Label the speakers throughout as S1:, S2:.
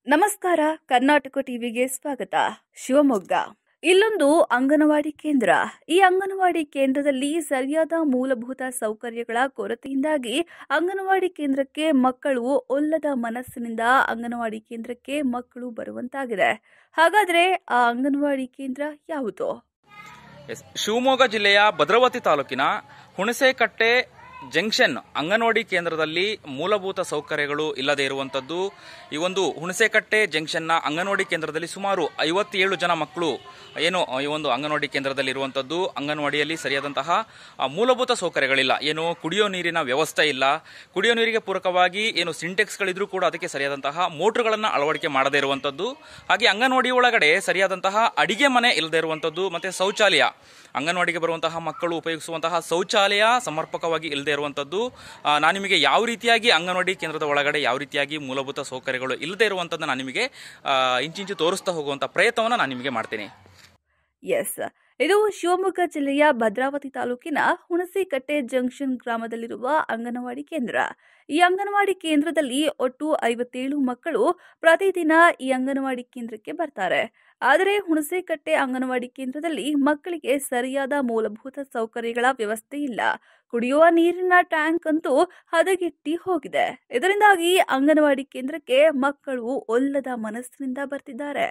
S1: ನಮಸ್ಕಾರ ಕರ್ನಾಟಕ ಟಿವಿಗೆ ಸ್ವಾಗತ ಶಿವಮೊಗ್ಗ ಇಲ್ಲೊಂದು ಅಂಗನವಾಡಿ ಕೇಂದ್ರ ಈ ಅಂಗನವಾಡಿ ಕೇಂದ್ರದಲ್ಲಿ ಸರಿಯಾದ ಮೂಲಭೂತ ಸೌಕರ್ಯಗಳ ಕೊರತೆಯಿಂದಾಗಿ ಅಂಗನವಾಡಿ ಕೇಂದ್ರಕ್ಕೆ ಮಕ್ಕಳು ಒಲ್ಲದ ಮನಸ್ಸಿನಿಂದ ಅಂಗನವಾಡಿ ಕೇಂದ್ರಕ್ಕೆ ಮಕ್ಕಳು ಬರುವಂತಾಗಿದೆ ಹಾಗಾದ್ರೆ ಆ ಅಂಗನವಾಡಿ ಕೇಂದ್ರ ಯಾವುದು
S2: ಎಸ್ ಶಿವಮೊಗ್ಗ ಜಿಲ್ಲೆಯ ಭದ್ರಾವತಿ ತಾಲೂಕಿನ ಹುಣಸೆಕಟ್ಟೆ ಜಂಕ್ಷನ್ ಅಂಗನವಾಡಿ ಕೇಂದ್ರದಲ್ಲಿ ಮೂಲಭೂತ ಸೌಕರ್ಯಗಳು ಇಲ್ಲದೆ ಇರುವಂಥದ್ದು ಈ ಒಂದು ಹುಣಸೆಕಟ್ಟೆ ಜಂಕ್ಷನ್ನ ಅಂಗನವಾಡಿ ಕೇಂದ್ರದಲ್ಲಿ ಸುಮಾರು ಐವತ್ತೇಳು ಜನ ಮಕ್ಕಳು ಏನು ಈ ಒಂದು ಅಂಗನವಾಡಿ ಕೇಂದ್ರದಲ್ಲಿ ಇರುವಂಥದ್ದು ಅಂಗನವಾಡಿಯಲ್ಲಿ ಸರಿಯಾದಂತಹ ಆ, ಮೂಲಭೂತ ಸೌಕರ್ಯಗಳಿಲ್ಲ ಏನು ಕುಡಿಯೋ ನೀರಿನ ವ್ಯವಸ್ಥೆ ಇಲ್ಲ ಕುಡಿಯೋ ನೀರಿಗೆ ಪೂರಕವಾಗಿ ಏನು ಸಿಂಟೆಕ್ಸ್ಗಳಿದ್ರೂ ಕೂಡ ಅದಕ್ಕೆ ಸರಿಯಾದಂತಹ ಮೋಟ್ರುಗಳನ್ನು ಅಳವಡಿಕೆ ಮಾಡದೇ ಇರುವಂಥದ್ದು ಹಾಗೆ ಅಂಗನವಾಡಿ ಒಳಗಡೆ ಸರಿಯಾದಂತಹ ಅಡಿಗೆ ಮನೆ ಇಲ್ಲದೆ ಇರುವಂಥದ್ದು ಮತ್ತೆ ಶೌಚಾಲಯ ಅಂಗನವಾಡಿಗೆ ಬರುವಂತಹ ಮಕ್ಕಳು ಉಪಯೋಗಿಸುವಂತಹ ಶೌಚಾಲಯ ಸಮರ್ಪಕವಾಗಿ ಇಲ್ಲದೆ ಇರುವಂಥದ್ದು ಆ, ನಾನು ನಿಮಗೆ ಯಾವ ರೀತಿಯಾಗಿ ಅಂಗನವಾಡಿ ಕೇಂದ್ರದ ಒಳಗಡೆ ಯಾವ ರೀತಿಯಾಗಿ ಮೂಲಭೂತ ಸೌಕರ್ಯಗಳು ಇಲ್ಲದೆ ಇರುವಂಥದ್ದು ನಾನು ನಿಮಗೆ ಆ, ಇಂಚಿಂಚು ತೋರಿಸ್ತಾ ಹೋಗುವಂಥ ಪ್ರಯತ್ನವನ್ನು ನಾನು ನಿಮಗೆ ಮಾಡ್ತೀನಿ
S1: ಎಸ್ ಇದು ಶಿವಮೊಗ್ಗ ಜಿಲ್ಲೆಯ ಭದ್ರಾವತಿ ತಾಲೂಕಿನ ಹುಣಸಿಕಟ್ಟೆ ಜಂಕ್ಷನ್ ಗ್ರಾಮದಲ್ಲಿರುವ ಅಂಗನವಾಡಿ ಕೇಂದ್ರ ಈ ಅಂಗನವಾಡಿ ಕೇಂದ್ರದಲ್ಲಿ ಒಟ್ಟು ಐವತ್ತೇಳು ಮಕ್ಕಳು ಪ್ರತಿದಿನ ಈ ಅಂಗನವಾಡಿ ಕೇಂದ್ರಕ್ಕೆ ಬರ್ತಾರೆ ಆದರೆ ಹುಣಸೇಕಟ್ಟೆ ಅಂಗನವಾಡಿ ಕೇಂದ್ರದಲ್ಲಿ ಮಕ್ಕಳಿಗೆ ಸರಿಯಾದ ಮೂಲಭೂತ ಸೌಕರ್ಯಗಳ ವ್ಯವಸ್ಥೆ ಇಲ್ಲ ಕುಡಿಯುವ ನೀರಿನ ಟ್ಯಾಂಕ್ ಅಂತೂ ಹದಗೆಟ್ಟಿ ಹೋಗಿದೆ ಇದರಿಂದಾಗಿ ಅಂಗನವಾಡಿ ಕೇಂದ್ರಕ್ಕೆ ಮಕ್ಕಳು ಒಲ್ಲದ ಮನಸ್ಸಿನಿಂದ ಬರ್ತಿದ್ದಾರೆ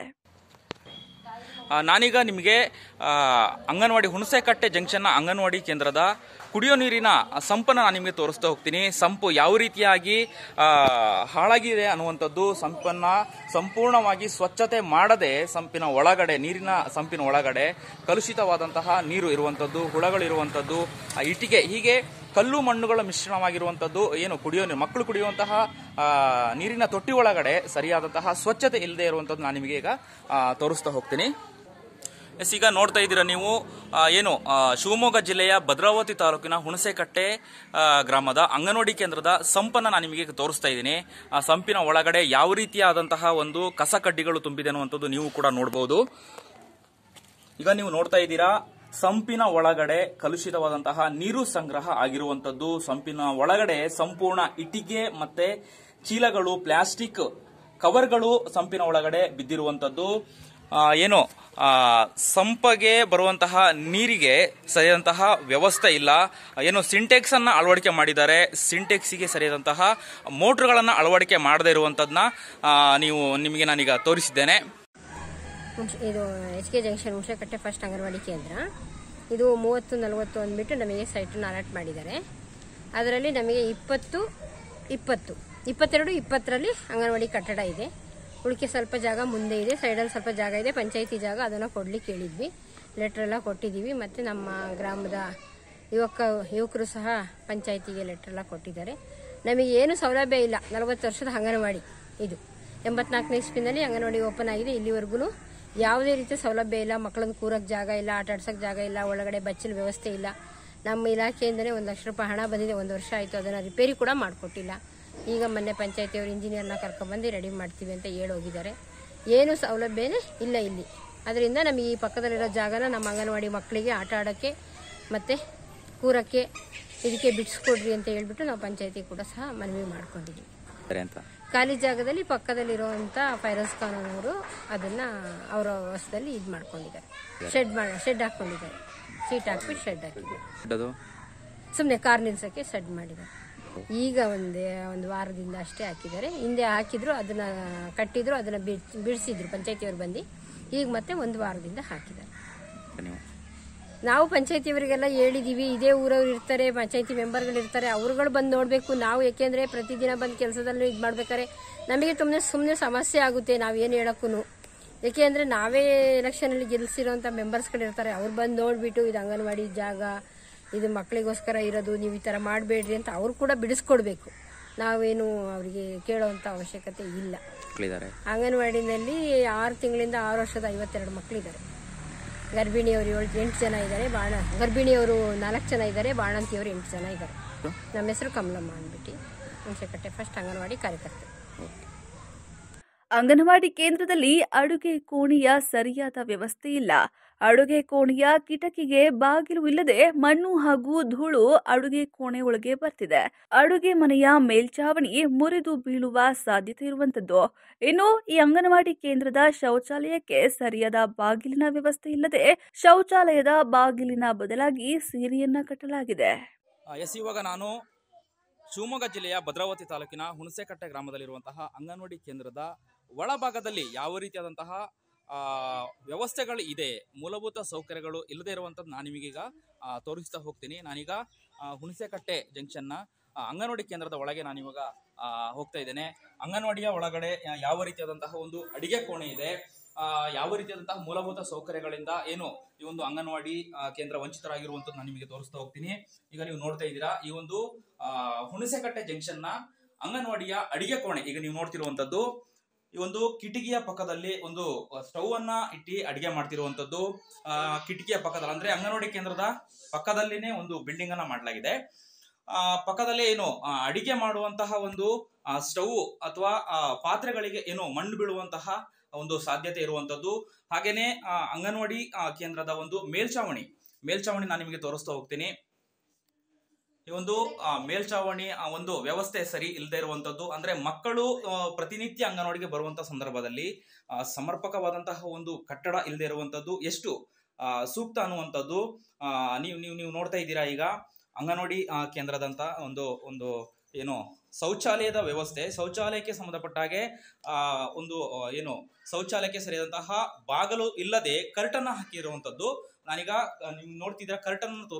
S2: ಆ, ನಾನೀಗ ನಿಮಗೆ ಆ, ಅಂಗನವಾಡಿ ಹುಣಸೆಕಟ್ಟೆ ಜಂಕ್ಷನ್ನ ಅಂಗನವಾಡಿ ಕೇಂದ್ರದ ಕುಡಿಯೋ ನೀರಿನ ಸಂಪನ್ನು ನಾನು ನಿಮಗೆ ತೋರಿಸ್ತಾ ಹೋಗ್ತೀನಿ ಸಂಪು ಯಾವ ರೀತಿಯಾಗಿ ಆ, ಹಾಳಾಗಿದೆ ಅನ್ನುವಂಥದ್ದು ಸಂಪನ್ನ ಸಂಪೂರ್ಣವಾಗಿ ಸ್ವಚ್ಛತೆ ಮಾಡದೆ ಸಂಪಿನ ಒಳಗಡೆ ನೀರಿನ ಸಂಪಿನ ಒಳಗಡೆ ಕಲುಷಿತವಾದಂತಹ ನೀರು ಇರುವಂಥದ್ದು ಹುಳಗಳಿರುವಂಥದ್ದು ಆ ಇಟ್ಟಿಗೆ ಹೀಗೆ ಕಲ್ಲು ಮಣ್ಣುಗಳ ಮಿಶ್ರಣವಾಗಿರುವಂಥದ್ದು ಏನು ಕುಡಿಯೋ ನೀರು ಮಕ್ಕಳು ಕುಡಿಯುವಂತಹ ಆ, ನೀರಿನ ತೊಟ್ಟಿ ಒಳಗಡೆ ಸರಿಯಾದಂತಹ ಸ್ವಚ್ಛತೆ ಇಲ್ಲದೆ ಇರುವಂಥದ್ದು ನಾನು ನಿಮಗೆ ಈಗ ಆ, ತೋರಿಸ್ತಾ ಹೋಗ್ತೀನಿ ಎಸ್ ಈಗ ನೋಡ್ತಾ ಇದ್ದೀರಾ ನೀವು ಆ, ಏನು ಆ, ಶಿವಮೊಗ್ಗ ಜಿಲ್ಲೆಯ ಭದ್ರಾವತಿ ತಾಲೂಕಿನ ಹುಣಸೆಕಟ್ಟೆ ಆ, ಗ್ರಾಮದ ಅಂಗನವಾಡಿ ಕೇಂದ್ರದ ಸಂಪನ್ನ ನಾನು ನಿಮಗೆ ಈಗ ತೋರಿಸ್ತಾ ಇದ್ದೀನಿ ಆ ಸಂಪಿನ ಒಳಗಡೆ ಯಾವ ರೀತಿಯಾದಂತಹ ಒಂದು ಕಸ ಕಡ್ಡಿಗಳು ತುಂಬಿದೆ ಅನ್ನುವಂಥದ್ದು ನೀವು ಕೂಡ ನೋಡಬಹುದು ಈಗ ನೀವು ನೋಡ್ತಾ ಇದ್ದೀರಾ ಸಂಪಿನ ಒಳಗಡೆ ಕಲುಷಿತವಾದಂತಹ ನೀರು ಸಂಗ್ರಹ ಆಗಿರುವಂತದ್ದು ಸಂಪಿನ ಒಳಗಡೆ ಸಂಪೂರ್ಣ ಇಟ್ಟಿಗೆ ಮತ್ತೆ ಚೀಲಗಳು ಪ್ಲಾಸ್ಟಿಕ್ ಕವರ್ಗಳು ಸಂಪಿನ ಒಳಗಡೆ ಬಿದ್ದಿರುವಂತದ್ದು ಆ, ಏನು ಆ, ಸಂಪಗೆ ಬರುವಂತಹ ನೀರಿಗೆ ಸರಿಯಾದಂತಹ ವ್ಯವಸ್ಥೆ ಇಲ್ಲ ಏನು ಸಿಂಟೆಕ್ಸ್ ಅನ್ನ ಅಳವಡಿಕೆ ಮಾಡಿದ್ದಾರೆ ಸಿಂಟೆಕ್ಸಿಗೆ ಸರಿಯಾದಂತಹ ಮೋಟ್ರುಗಳನ್ನ ಅಳವಡಿಕೆ ಮಾಡದೇ ಇರುವಂತದನ್ನ ನೀವು ನಿಮಗೆ ನಾನೀಗ ತೋರಿಸಿದ್ದೇನೆ
S3: ಹುಣ್ಸೆ- ಇದು H K junction Hunasekatte first anganwadi ಕೇಂದ್ರ ಇದು ಮೂವತ್ತು ನಲವತ್ತು ಅಂದ್ಬಿಟ್ಟು ನಮಗೆ ಸೈಟನ್ನು ಅಲಾಟ್ ಮಾಡಿದ್ದಾರೆ ಅದರಲ್ಲಿ ನಮಗೆ ಇಪ್ಪತ್ತು ಇಪ್ಪತ್ತು ಇಪ್ಪತ್ತೆರಡು ಇಪ್ಪತ್ತರಲ್ಲಿ ಅಂಗನವಾಡಿ ಕಟ್ಟಡ ಇದೆ ಉಳಿಕೆ ಸ್ವಲ್ಪ ಜಾಗ ಮುಂದೆ ಇದೆ ಸೈಡಲ್ಲಿ ಸ್ವಲ್ಪ ಜಾಗ ಇದೆ ಪಂಚಾಯಿತಿ ಜಾಗ ಅದನ್ನು ಕೊಡ್ಲಿಕ್ಕೆ ಹೇಳಿದ್ವಿ ಲೆಟ್ರ್ ಎಲ್ಲ ಕೊಟ್ಟಿದ್ದೀವಿ ಮತ್ತು ನಮ್ಮ ಗ್ರಾಮದ ಯುವಕ ಯುವಕರು ಸಹ ಪಂಚಾಯಿತಿಗೆ ಲೆಟ್ರ್ ಎಲ್ಲ ಕೊಟ್ಟಿದ್ದಾರೆ ನಮಗೆ ಏನು ಸೌಲಭ್ಯ ಇಲ್ಲ ನಲವತ್ತು ವರ್ಷದ ಅಂಗನವಾಡಿ ಇದು ಎಂಬತ್ನಾಲ್ಕನೇ ಇಸ್ಪಿನಲ್ಲಿ ಅಂಗನವಾಡಿ ಓಪನ್ ಆಗಿದೆ ಇಲ್ಲಿವರೆಗೂ ಯಾವುದೇ ರೀತಿಯ ಸೌಲಭ್ಯ ಇಲ್ಲ ಮಕ್ಕಳನ್ನು ಕೂರಕ್ಕೆ ಜಾಗ ಇಲ್ಲ ಆಟ ಆಡ್ಸೋಕ್ಕೆ ಜಾಗ ಇಲ್ಲ ಒಳಗಡೆ ಬಚ್ಚಲು ವ್ಯವಸ್ಥೆ ಇಲ್ಲ ನಮ್ಮ ಇಲಾಖೆಯಿಂದಲೇ ಒಂದು ಲಕ್ಷ ರೂಪಾಯಿ ಹಣ ಬಂದಿದೆ ಒಂದು ವರ್ಷ ಆಯಿತು ಅದನ್ನು ರಿಪೇರಿ ಕೂಡ ಮಾಡಿಕೊಟ್ಟಿಲ್ಲ ಈಗ ಮೊನ್ನೆ ಪಂಚಾಯತಿಯವರು ಇಂಜಿನಿಯರ್ನ ಕರ್ಕೊಂಡ್ಬಂದು ರೆಡಿ ಮಾಡ್ತೀವಿ ಅಂತ ಹೇಳಿ ಹೋಗಿದ್ದಾರೆ ಏನು ಸೌಲಭ್ಯನೇ ಇಲ್ಲ ಇಲ್ಲಿ ಅದರಿಂದ ನಮಗೆ ಈ ಪಕ್ಕದಲ್ಲಿರೋ ಜಾಗನ ನಮ್ಮ ಅಂಗನವಾಡಿ ಮಕ್ಕಳಿಗೆ ಆಟ ಆಡೋಕ್ಕೆ ಮತ್ತು ಕೂರಕ್ಕೆ ಇದಕ್ಕೆ ಬಿಡಿಸ್ಕೊಡ್ರಿ ಅಂತ ಹೇಳ್ಬಿಟ್ಟು ನಾವು ಪಂಚಾಯತಿ ಕೂಡ ಸಹ ಮನವಿ ಮಾಡ್ಕೊಂಡಿದ್ದೀವಿ
S2: ಸರಿ ಅಂತ
S3: ಖಾಲಿ ಜಾಗದಲ್ಲಿ ಪಕ್ಕದಲ್ಲಿರುವಂಥ ಫೈರೋಸ್ ಖಾನ್ ಅವರು ಅದನ್ನ ಅವರ ವಶದಲ್ಲಿ ಇದು ಮಾಡ್ಕೊಂಡಿದ್ದಾರೆ ಶೆಡ್ ಮಾಡ ಶೆಡ್ ಹಾಕೊಂಡಿದ್ದಾರೆ ಸೀಟ್ ಹಾಕ್ಬಿಟ್ಟು ಶೆಡ್ ಹಾಕಿದ್ದಾರೆ
S2: ಅದು
S3: ಸುಮ್ಮನೆ ಕಾರ್ ನಿಲ್ಸೋಕ್ಕೆ ಶೆಡ್ ಮಾಡಿದ್ದಾರೆ ಈಗ ಒಂದೇ ಒಂದು ವಾರದಿಂದ ಅಷ್ಟೇ ಹಾಕಿದ್ದಾರೆ ಹಿಂದೆ ಹಾಕಿದ್ರು ಅದನ್ನ ಕಟ್ಟಿದ್ರು ಅದನ್ನ ಬಿಡ್ಸ್- ಬಿಡಿಸಿದ್ರು ಪಂಚಾಯತಿಯವರು ಬಂದು ಈಗ ಮತ್ತೆ ಒಂದು ವಾರದಿಂದ ಹಾಕಿದ್ದಾರೆ
S2: ನೀವು
S3: ನಾವು ಪಂಚಾಯತಿಯವರಿಗೆಲ್ಲ ಹೇಳಿದೀವಿ ಇದೇ ಊರವ್ರು ಇರ್ತಾರೆ ಪಂಚಾಯತಿ ಮೆಂಬರ್ಗಳು ಇರ್ತಾರೆ ಅವ್ರುಗಳು ಬಂದು ನೋಡಬೇಕು ನಾವು ಯಾಕೆಂದ್ರೆ ಪ್ರತಿದಿನ ಬಂದು ಕೆಲಸದಲ್ಲಿ ಇದು ಮಾಡ್ಬೇಕಾದ್ರೆ ನಮಗೆ ಸುಮ್ಮನೆ ಸುಮ್ಮನೆ ಸಮಸ್ಯೆ ಆಗುತ್ತೆ ನಾವೇನು ಹೇಳಕ್ಕೂ ಯಾಕೆಂದ್ರೆ ನಾವೇ ಎಲೆಕ್ಷನಲ್ಲಿ ಗೆಲ್ಲಿಸಿರೋಂಥ ಮೆಂಬರ್ಸ್ಗಳು ಇರ್ತಾರೆ ಅವ್ರು ಬಂದು ನೋಡ್ಬಿಟ್ಟು ಇದು ಅಂಗನವಾಡಿ ಜಾಗ ಇದು ಮಕ್ಕಳಿಗೋಸ್ಕರ ಇರೋದು ನೀವು ಈ ಥರ ಮಾಡಬೇಡ್ರಿ ಅಂತ ಅವ್ರು ಕೂಡ ಬಿಡಿಸ್ಕೊಡ್ಬೇಕು ನಾವೇನು ಅವರಿಗೆ ಕೇಳೋವಂಥ ಅವಶ್ಯಕತೆ ಇಲ್ಲ
S2: ಮಕ್ಕಳಿದ್ದಾರೆ
S3: ಅಂಗನವಾಡಿನಲ್ಲಿ ಆರು ತಿಂಗಳಿಂದ ಆರು ವರ್ಷದ ಐವತ್ತೆರಡು ಮಕ್ಕಳಿದ್ದಾರೆ ಗರ್ಭಿಣಿಯವರು ಏಳು ಎಂಟು ಜನ ಇದ್ದಾರೆ ಬಾಣ ಗರ್ಭಿಣಿಯವರು ನಾಲ್ಕು ಜನ ಇದ್ದಾರೆ ಬಾಣಂತಿಯವರು ಎಂಟು ಜನ ಇದ್ದಾರೆ ನಮ್ಮ ಹೆಸರು ಕಮಲಮ್ಮ ಅಂದ್ಬಿಟ್ಟು ಹುಣಸೆಕಟ್ಟೆ ಫಸ್ಟ್ ಅಂಗನವಾಡಿ ಕಾರ್ಯಕರ್ತೆ
S1: ಅಂಗನವಾಡಿ ಕೇಂದ್ರದಲ್ಲಿ ಅಡುಗೆ ಕೋಣೆಯ ಸರಿಯಾದ ವ್ಯವಸ್ಥೆ ಇಲ್ಲ ಅಡುಗೆ ಕೋಣೆಯ ಕಿಟಕಿಗೆ ಬಾಗಿಲು ಇಲ್ಲದೆ ಮಣ್ಣು ಹಾಗೂ ಧೂಳು ಅಡುಗೆ ಕೋಣೆ ಒಳಗೆ ಬರ್ತಿದೆ ಅಡುಗೆ ಮನೆಯ ಮೇಲ್ಚಾವಣಿ ಮುರಿದು ಬೀಳುವ ಸಾಧ್ಯತೆ ಇರುವಂತದ್ದು ಇನ್ನು ಈ ಅಂಗನವಾಡಿ ಕೇಂದ್ರದ ಶೌಚಾಲಯಕ್ಕೆ ಸರಿಯಾದ ಬಾಗಿಲಿನ ವ್ಯವಸ್ಥೆ ಇಲ್ಲದೆ ಶೌಚಾಲಯದ ಬಾಗಿಲಿನ ಬದಲಾಗಿ ಸೀರೆಯನ್ನ ಕಟ್ಟಲಾಗಿದೆ
S2: ಆ, ಎಸ್ ಇವಾಗ ನಾನು ಶಿವಮೊಗ್ಗ ಜಿಲ್ಲೆಯ ಭದ್ರಾವತಿ ತಾಲೂಕಿನ ಹುಣಸೆಕಟ್ಟೆ ಗ್ರಾಮದಲ್ಲಿರುವಂತಹ ಅಂಗನವಾಡಿ ಕೇಂದ್ರದ ಒಳಭಾಗದಲ್ಲಿ ಯಾವ ರೀತಿಯಾದಂತಹ ಆ, ವ್ಯವಸ್ಥೆಗಳು ಇದೆ ಮೂಲಭೂತ ಸೌಕರ್ಯಗಳು ಇಲ್ಲದೆ ಇರುವಂಥದ್ದು ನಾನು ನಿಮಗೀಗ ಆ, ತೋರಿಸ್ತಾ ಹೋಗ್ತೀನಿ ನಾನೀಗ ಆ, ಹುಣಸೆಕಟ್ಟೆ ಜಂಕ್ಷನ್ನ ಆ, ಅಂಗನವಾಡಿ ಕೇಂದ್ರದ ಒಳಗೆ ನಾನಿವಾಗ ಆ, ಹೋಗ್ತಾ ಇದ್ದೇನೆ ಅಂಗನವಾಡಿಯ ಒಳಗಡೆ ಯಾ- ಯಾವ ರೀತಿಯಾದಂತಹ ಒಂದು ಅಡಿಗೆ ಕೋಣೆ ಇದೆ ಆ, ಯಾವ ರೀತಿಯಾದಂತಹ ಮೂಲಭೂತ ಸೌಕರ್ಯಗಳಿಂದ ಏನು ಈ ಒಂದು ಅಂಗನವಾಡಿ ಆ, ಕೇಂದ್ರ ವಂಚಿತರಾಗಿರುವಂಥದ್ದು ನಾನು ನಿಮಗೆ ತೋರಿಸ್ತಾ ಹೋಗ್ತೀನಿ ಈಗ ನೀವು ನೋಡ್ತಾ ಇದ್ದೀರಾ ಈ ಒಂದು ಆ, ಹುಣಸೆಕಟ್ಟೆ ಜಂಕ್ಷನ್ನ ಅಂಗನವಾಡಿಯ ಅಡಿಗೆ ಕೋಣೆ ಈಗ ನೀವು ನೋಡ್ತಿರುವಂತದ್ದು ಈ ಒಂದು ಕಿಟಕಿಯ ಪಕ್ಕದಲ್ಲಿ ಒಂದು ಸ್ಟವ್ ಅನ್ನ ಇಟ್ಟು ಅಡಿಗೆ ಮಾಡ್ತಿರುವಂತದ್ದು ಆ, ಕಿಟಕಿಯ ಪಕ್ಕದಲ್ಲಿ ಅಂದ್ರೆ ಅಂಗನವಾಡಿ ಕೇಂದ್ರದ ಪಕ್ಕದಲ್ಲಿನೇ ಒಂದು ಬಿಲ್ಡಿಂಗ್ ಅನ್ನ ಮಾಡಲಾಗಿದೆ ಆ, ಪಕ್ಕದಲ್ಲೇ ಏನು ಆ, ಅಡಿಗೆ ಮಾಡುವಂತಹ ಒಂದು ಸ್ಟವ್ ಅಥವಾ ಆ, ಪಾತ್ರೆಗಳಿಗೆ ಏನು ಮಣ್ಣು ಬೀಳುವಂತಹ ಒಂದು ಸಾಧ್ಯತೆ ಇರುವಂತದ್ದು ಹಾಗೇನೆ ಆ, ಅಂಗನವಾಡಿ ಆ, ಕೇಂದ್ರದ ಒಂದು ಮೇಲ್ಚಾವಣಿ ಮೇಲ್ಚಾವಣಿ ನಾನು ನಿಮಗೆ ತೋರಿಸ್ತಾ ಹೋಗ್ತೀನಿ ಈ ಒಂದು ಆ, ಮೇಲ್ಚಾವಣಿ ಆ, ಒಂದು ವ್ಯವಸ್ಥೆ ಸರಿ ಇಲ್ಲದೆ ಇರುವಂತದ್ದು ಅಂದ್ರೆ ಮಕ್ಕಳು ಆ, ಪ್ರತಿನಿತ್ಯ ಅಂಗನವಾಡಿಗೆ ಬರುವಂತ ಸಂದರ್ಭದಲ್ಲಿ ಆ, ಸಮರ್ಪಕವಾದಂತಹ ಒಂದು ಕಟ್ಟಡ ಇಲ್ಲದೆ ಇರುವಂತದ್ದು ಎಷ್ಟು ಆ, ಸೂಕ್ತ ಅನ್ನುವಂಥದ್ದು ಆ, ನೀವು ನೀವು ನೀವು ನೋಡ್ತಾ ಇದ್ದೀರಾ ಈಗ ಅಂಗನವಾಡಿ ಆ, ಕೇಂದ್ರದಂತ ಒಂದು ಒಂದು ಏನು ಶೌಚಾಲಯದ ವ್ಯವಸ್ಥೆ ಶೌಚಾಲಯಕ್ಕೆ ಸಂಬಂಧಪಟ್ಟ ಹಾಗೆ ಆ, ಒಂದು ಆ, ಏನು ಶೌಚಾಲಯಕ್ಕೆ ಸರಿಯಾದಂತಹ ಬಾಗಲು ಇಲ್ಲದೆ ಕರ್ಟನ್ ಹಾಕಿರುವಂತದ್ದು ನಾನೀಗ ಆ, ನೀವು ನೋಡ್ತಿದ್ದೀರಾ ಕರ್ಟನ್ ತೋರ್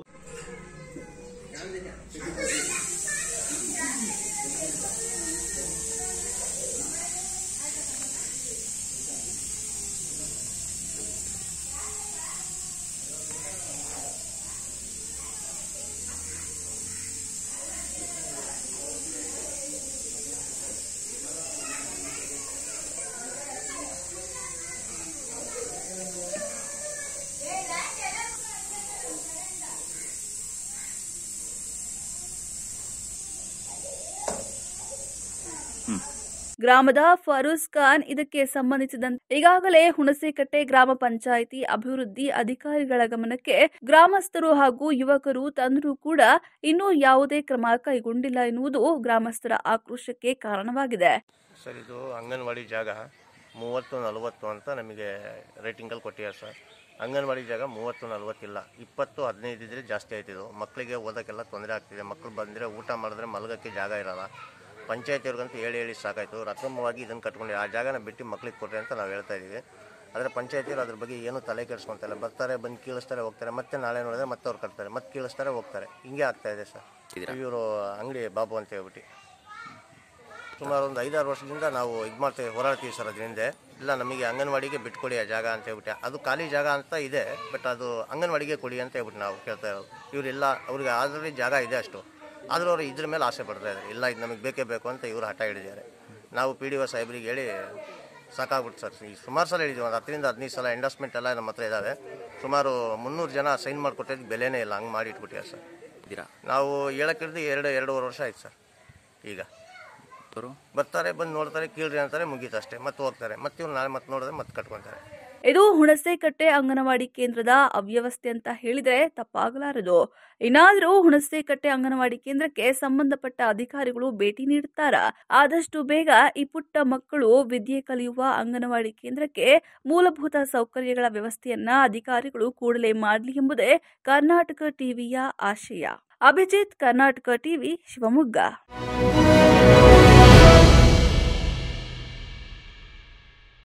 S1: ಗ್ರಾಮದ ಫರೂಜ್ ಖಾನ್ ಇದಕ್ಕೆ ಸಂಬಂಧಿಸಿದಂತೆ ಈಗಾಗಲೇ ಹುಣಸೇಕಟ್ಟೆ ಗ್ರಾಮ ಪಂಚಾಯಿತಿ ಅಭಿವೃದ್ಧಿ ಅಧಿಕಾರಿಗಳ ಗಮನಕ್ಕೆ ಗ್ರಾಮಸ್ಥರು ಹಾಗೂ ಯುವಕರು ತಂದರೂ ಕೂಡ ಇನ್ನೂ ಯಾವುದೇ ಕ್ರಮ ಕೈಗೊಂಡಿಲ್ಲ ಎನ್ನುವುದು ಗ್ರಾಮಸ್ಥರ ಆಕ್ರೋಶಕ್ಕೆ ಕಾರಣವಾಗಿದೆ
S4: ಸರ್ ಇದು ಅಂಗನವಾಡಿ ಜಾಗ ಮೂವತ್ತು ನಲವತ್ತು ಅಂತ ನಮಗೆ ರೇಟಿಂಗಲ್ಲಿ ಕೊಟ್ಟಿದ್ದಾರೆ ಸರ್ ಅಂಗನವಾಡಿ ಜಾಗ ಮೂವತ್ತು ನಲವತ್ತಿಲ್ಲ ಇಪ್ಪತ್ತು ಹದಿನೈದು ಇದ್ರೆ ಜಾಸ್ತಿ ಆಯ್ತಿದ್ದು ಮಕ್ಕಳಿಗೆ ಓದೋಕ್ಕೆಲ್ಲ ತೊಂದರೆ ಆಗ್ತಿದೆ ಮಕ್ಕಳು ಬಂದರೆ ಊಟ ಮಾಡಿದ್ರೆ ಮಲಗೋಕ್ಕೆ ಜಾಗ ಇರಲ್ಲ ಪಂಚಾಯತಿಯವ್ರಿಗಂತೂ ಹೇಳಿ ಹೇಳಿ ಸಾಕಾಯಿತು ರಕಮವಾಗಿ ಇದನ್ನು ಕಟ್ಕೊಂಡು ಆ ಜಾಗನ ಬಿಟ್ಟು ಮಕ್ಳಿಗೆ ಕೊಡ್ರಿ ಅಂತ ನಾವು ಹೇಳ್ತಾ ಇದ್ದೀವಿ ಆದರೆ ಪಂಚಾಯತಿಯವರು ಅದ್ರ ಬಗ್ಗೆ ಏನು ತಲೆ ಕೆಡಿಸ್ಕೊಂತಲ್ಲ ಬರ್ತಾರೆ ಬಂದು ಕೀಳಿಸ್ತಾರೆ ಹೋಗ್ತಾರೆ ಮತ್ತೆ ನಾಳೆ ನೋಡಿದ್ರೆ ಮತ್ತೆ ಅವ್ರು ಕಟ್ತಾರೆ ಮತ್ತೆ ಕೀಳಿಸ್ತಾರೆ ಹೋಗ್ತಾರೆ ಹಿಂಗೆ ಆಗ್ತಾ ಇದೆ ಸರ್ ಇವರು ಅಂಗಡಿ ಬಾಬು ಅಂತ ಹೇಳ್ಬಿಟ್ಟು ಸುಮಾರು ಒಂದು ಐದಾರು ವರ್ಷದಿಂದ ನಾವು ಇದು ಮಾಡ್ತೇವೆ ಹೋರಾಡ್ತೀವಿ ಸರ್ ಅದ್ರ ಹಿಂದೆ ಇಲ್ಲ ನಮಗೆ ಅಂಗನವಾಡಿಗೆ ಬಿಟ್ಕೊಡಿ ಆ ಜಾಗ ಅಂತ ಹೇಳ್ಬಿಟ್ಟು ಅದು ಖಾಲಿ ಜಾಗ ಅಂತ ಇದೆ ಬಟ್ ಅದು ಅಂಗನವಾಡಿಗೆ ಕೊಡಿ ಅಂತ ಹೇಳ್ಬಿಟ್ಟು ನಾವು ಕೇಳ್ತಾ ಇರೋದು ಇವರೆಲ್ಲ ಅವ್ರಿಗೆ ಆಲ್ರೆಡಿ ಜಾಗ ಇದೆ ಅಷ್ಟು ಆದರೂ ಅವರು ಇದ್ರ ಮೇಲೆ ಆಸೆ ಪಡ್ತಾ ಇದ್ದಾರೆ ಇಲ್ಲ ಇದು ನಮಗೆ ಬೇಕೇ ಬೇಕು ಅಂತ ಇವರು ಹಠ ಹಿಡಿದಿದ್ದಾರೆ ನಾವು ಪಿ ಡಿ ಒ ಸಾಹೇಬ್ರಿಗೆ ಹೇಳಿ ಸಾಕಾಗ್ಬಿಟ್ಟು ಸರ್ ಈ ಸುಮಾರು ಸಲ ಹೇಳಿದ್ವಿ ಒಂದು ಹತ್ತರಿಂದ ಹದಿನೈದು ಸಲ ಎಂಡಸ್ಮೆಂಟ್ ಎಲ್ಲ ನಮ್ಮ ಹತ್ರ ಇದ್ದಾವೆ ಸುಮಾರು ಮುನ್ನೂರು ಜನ ಸೈನ್ ಮಾಡಿಕೊಟ್ಟಿದ್ದು ಬೆಲೆನೇ ಇಲ್ಲ ಹಂಗೆ ಮಾಡಿ ಇಟ್ಬಿಟ್ಟಿದ್ದಾರೆ ಸರ್
S2: ಇದ್ದೀರಾ
S4: ನಾವು ಹೇಳಕ್ಕಿಡ್ದು ಎರಡು ಎರಡೂವರೆ ವರ್ಷ ಆಯ್ತು ಸರ್ ಈಗ
S2: ಅವರು
S4: ಬರ್ತಾರೆ ಬಂದು ನೋಡ್ತಾರೆ ಕೀಳ್ರಿ ಅಂತಾರೆ ಮುಗೀತು ಅಷ್ಟೇ ಮತ್ತೆ ಹೋಗ್ತಾರೆ ಮತ್ತೆ ಇವ್ರು ನಾಳೆ ಮತ್ತೆ ನೋಡಿದ್ರೆ ಮತ್ತೆ ಕಟ್ಕೊಂತಾರೆ
S1: ಇದು ಹುಣಸೇಕಟ್ಟೆ ಅಂಗನವಾಡಿ ಕೇಂದ್ರದ ಅವ್ಯವಸ್ಥೆ ಅಂತ ಹೇಳಿದ್ರೆ ತಪ್ಪಾಗಲಾರದು ಇನ್ನಾದರೂ ಹುಣಸೇಕಟ್ಟೆ ಅಂಗನವಾಡಿ ಕೇಂದ್ರಕ್ಕೆ ಸಂಬಂಧಪಟ್ಟ ಅಧಿಕಾರಿಗಳು ಭೇಟಿ ನೀಡುತ್ತಾರಾ ಆದಷ್ಟು ಬೇಗ ಈ ಪುಟ್ಟ ಮಕ್ಕಳು ವಿದ್ಯೆ ಕಲಿಯುವ ಅಂಗನವಾಡಿ ಕೇಂದ್ರಕ್ಕೆ ಮೂಲಭೂತ ಸೌಕರ್ಯಗಳ ವ್ಯವಸ್ಥೆಯನ್ನ ಅಧಿಕಾರಿಗಳು ಕೂಡಲೇ ಮಾಡಲಿ ಎಂಬುದೇ ಕರ್ನಾಟಕ ಟಿವಿಯ ಆಶಯ ಅಭಿಜಿತ್ ಕರ್ನಾಟಕ ಟಿವಿ ಶಿವಮೊಗ್ಗ